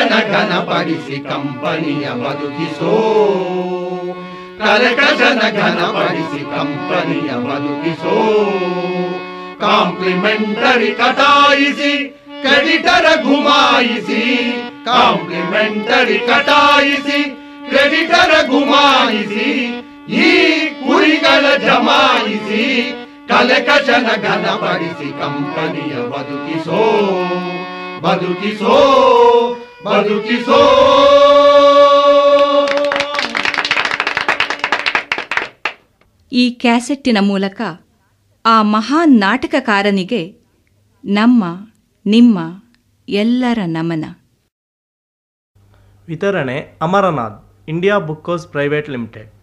ಕರ್ಕಶನ ಘನಪಡಿಸಿ ಕಂಪನಿಯ ಬದುಕಿಸೋ ಕರ್ಕಶನ ಘನಪಡಿಸಿ ಕಂಪನಿಯ ಬದುಕಿಸೋ complementary ಕಟಾಯಿಸಿ ಕ್ರೆಡಿಟರ ಗುಮಾಯಿಸಿ complementary ಕಟಾಯಿಸಿ ಕ್ರೆಡಿಟರ ಗುಮಾಯಿಸಿ ಈ ಕುರಿಗಳ ಜಮಾಯಿಸಿ ಕಲೆಕಶನ ಘನಪಡಿಸಿ ಕಂಪನಿಯ ಬದುಕಿಸೋ ಬದುಕಿಸೋ ಬದುಕಿಸೋ ಈ ಕ್ಯಾಸೆಟ್ಟಿನ ಮೂಲಕ ಆ ಮಹಾನ್ ನಾಟಕಕಾರನಿಗೆ ನಮ್ಮ ನಿಮ್ಮ ಎಲ್ಲರ ನಮನ ವಿತರಣೆ Amarnath India books private limited